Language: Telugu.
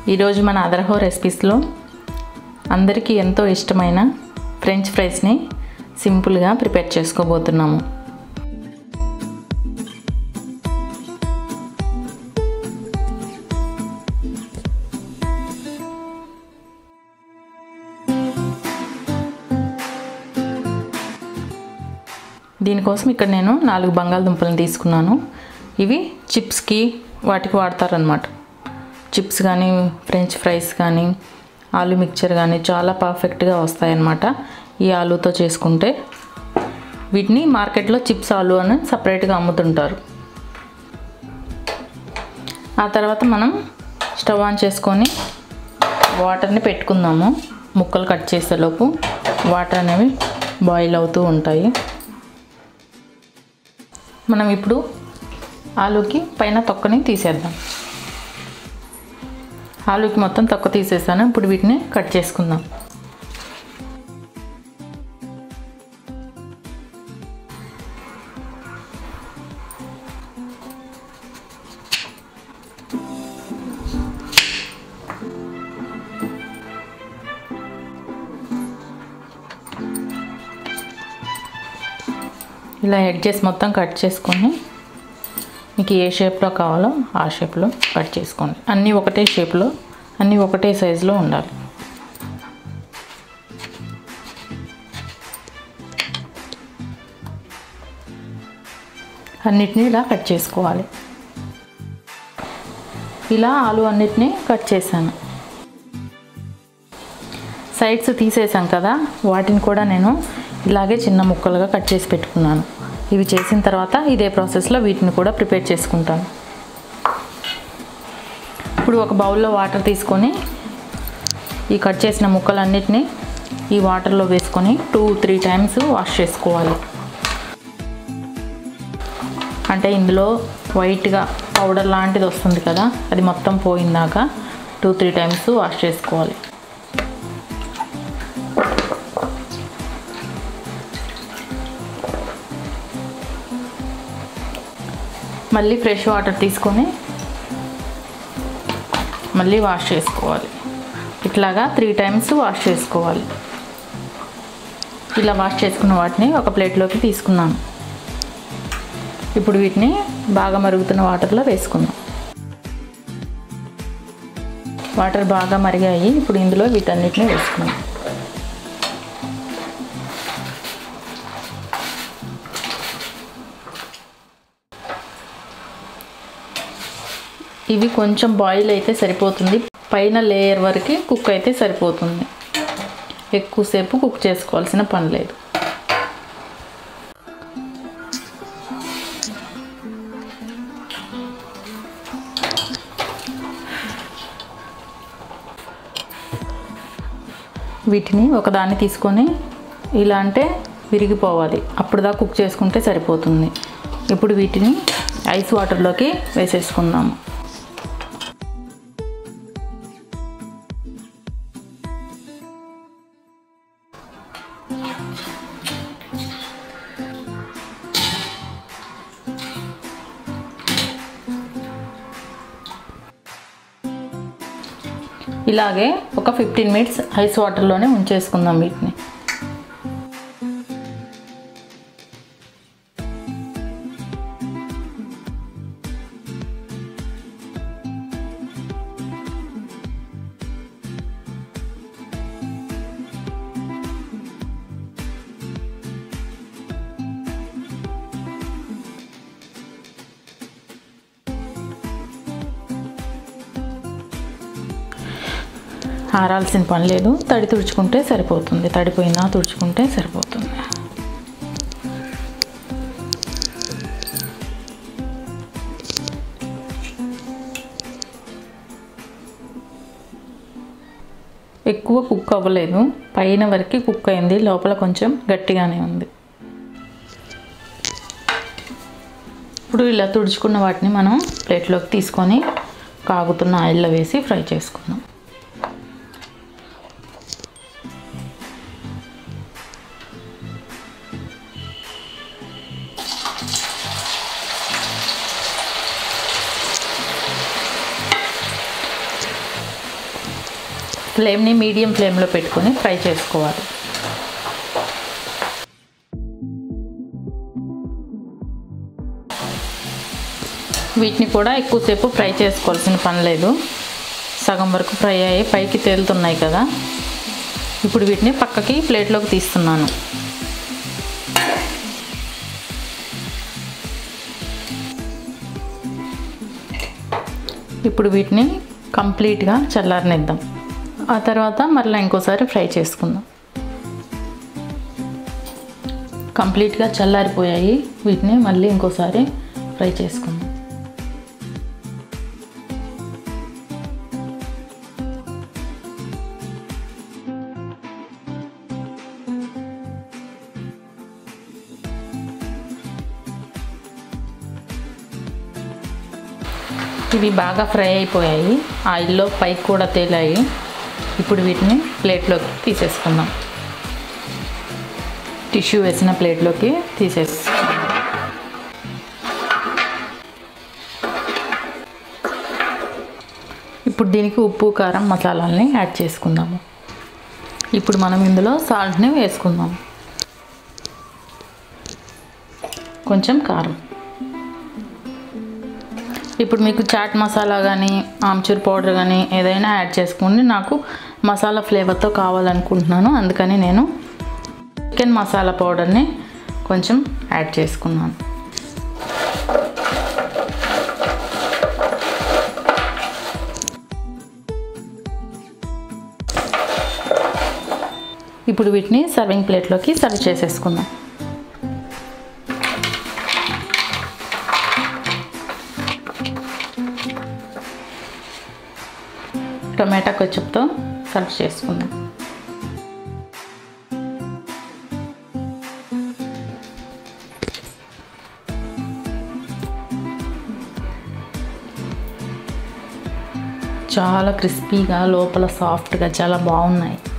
ఈరోజు మన అదర్హో రెసిపీస్లో అందరికీ ఎంతో ఇష్టమైన ఫ్రెంచ్ ఫ్రైస్ని సింపుల్గా ప్రిపేర్ చేసుకోబోతున్నాము దీనికోసం ఇక్కడ నేను నాలుగు బంగాళదుంపలను తీసుకున్నాను ఇవి చిప్స్కి వాటికి వాడతారనమాట చిప్స్ కానీ ఫ్రెంచ్ ఫ్రైస్ కానీ ఆలు మిక్చర్ కానీ చాలా పర్ఫెక్ట్గా వస్తాయన్నమాట ఈ ఆలుతో చేసుకుంటే వీటిని మార్కెట్లో చిప్స్ ఆలు అని సపరేట్గా అమ్ముతుంటారు ఆ తర్వాత మనం స్టవ్ ఆన్ చేసుకొని వాటర్ని పెట్టుకుందాము ముక్కలు కట్ చేసేలోపు వాటర్ అనేవి బాయిల్ అవుతూ ఉంటాయి మనం ఇప్పుడు ఆలూకి పైన తొక్కని తీసేద్దాం ఆలూకి మొత్తం తొక్క తీసేసాను ఇప్పుడు వీటిని కట్ చేసుకుందాం ఇలా ఎడ్జెస్ మొత్తం కట్ చేసుకొని మీకు ఏ షేప్లో కావాలో ఆ షేప్లో కట్ చేసుకోండి అన్నీ ఒకటే షేప్లో అన్నీ ఒకటే సైజులో ఉండాలి అన్నిటినీ ఇలా కట్ చేసుకోవాలి ఇలా ఆలు అన్నిటినీ కట్ చేశాను సైడ్స్ తీసేసాం కదా వాటిని కూడా నేను ఇలాగే చిన్న ముక్కలుగా కట్ చేసి పెట్టుకున్నాను ఇవి చేసిన తర్వాత ఇదే ప్రాసెస్లో వీటిని కూడా ప్రిపేర్ చేసుకుంటాను ఇప్పుడు ఒక బౌల్లో వాటర్ తీసుకొని ఈ కట్ చేసిన ముక్కలన్నిటిని ఈ వాటర్లో వేసుకొని టూ త్రీ టైమ్స్ వాష్ చేసుకోవాలి అంటే ఇందులో వైట్గా పౌడర్ లాంటిది వస్తుంది కదా అది మొత్తం పోయిందాక టూ త్రీ టైమ్స్ వాష్ చేసుకోవాలి మళ్ళీ ఫ్రెష్ వాటర్ తీసుకొని మళ్ళీ వాష్ చేసుకోవాలి ఇట్లాగా త్రీ టైమ్స్ వాష్ చేసుకోవాలి ఇలా వాష్ చేసుకున్న వాటిని ఒక ప్లేట్లోకి తీసుకున్నాను ఇప్పుడు వీటిని బాగా మరుగుతున్న వాటర్లో వేసుకుందాం వాటర్ బాగా మరిగాయి ఇప్పుడు ఇందులో వీటన్నిటిని వేసుకుందాం ఇవి కొంచెం బాయిల్ అయితే సరిపోతుంది పైన లేయర్ వరకు కుక్ అయితే సరిపోతుంది ఎక్కువసేపు కుక్ చేసుకోవాల్సిన పని లేదు వీటిని ఒకదాన్ని తీసుకొని ఇలా అంటే విరిగిపోవాలి అప్పుడు దాకా కుక్ చేసుకుంటే సరిపోతుంది ఇప్పుడు వీటిని ఐస్ వాటర్లోకి వేసేసుకుందాము ఇలాగే ఒక ఫిఫ్టీన్ మినిట్స్ ఐస్ వాటర్లోనే ఉంచేసుకుందాం వీటిని ఆరాల్సిన పని లేదు తడి తుడుచుకుంటే సరిపోతుంది తడిపోయినా తుడుచుకుంటే సరిపోతుంది ఎక్కువ కుక్ అవ్వలేదు పైన వరకు కుక్ అయింది లోపల కొంచెం గట్టిగానే ఉంది ఇప్పుడు ఇలా తుడుచుకున్న వాటిని మనం ప్లేట్లోకి తీసుకొని కాగుతున్న ఆయిల్లో వేసి ఫ్రై చేసుకుందాం ఫ్లేమ్ని మీడియం ఫ్లేమ్లో పెట్టుకొని ఫ్రై చేసుకోవాలి వీటిని కూడా ఎక్కువసేపు ఫ్రై చేసుకోవాల్సిన పని లేదు సగం వరకు ఫ్రై అయ్యి పైకి తేలుతున్నాయి కదా ఇప్పుడు వీటిని పక్కకి ప్లేట్లోకి తీస్తున్నాను ఇప్పుడు వీటిని కంప్లీట్గా చల్లారనిద్దాం ఆ తర్వాత మరలా ఇంకోసారి ఫ్రై చేసుకుందాం కంప్లీట్గా చల్లారిపోయాయి వీటిని మళ్ళీ ఇంకోసారి ఫ్రై చేసుకుందాం ఇవి బాగా ఫ్రై అయిపోయాయి ఆయిల్లో పైకి కూడా తేలాయి ఇప్పుడు వీటిని ప్లేట్లోకి తీసేసుకుందాం టిష్యూ వేసిన ప్లేట్లోకి తీసేసుకుందాం ఇప్పుడు దీనికి ఉప్పు కారం మసాలాలని యాడ్ చేసుకుందాము ఇప్పుడు మనం ఇందులో సాల్ట్ని వేసుకుందాం కొంచెం కారం ఇప్పుడు మీకు చాట్ మసాలా కానీ ఆమ్చూర్ పౌడర్ కానీ ఏదైనా యాడ్ చేసుకోండి నాకు మసాలా ఫ్లేవర్తో కావాలనుకుంటున్నాను అందుకని నేను చికెన్ మసాలా పౌడర్ని కొంచెం యాడ్ చేసుకున్నాను ఇప్పుడు వీటిని సర్వింగ్ ప్లేట్లోకి సర్వ్ చేసేసుకుందాం టొమాటో కొచ్చుప్తో సర్వ్ చేసుకుందాం చాలా క్రిస్పీగా లోపల సాఫ్ట్గా చాలా బాగున్నాయి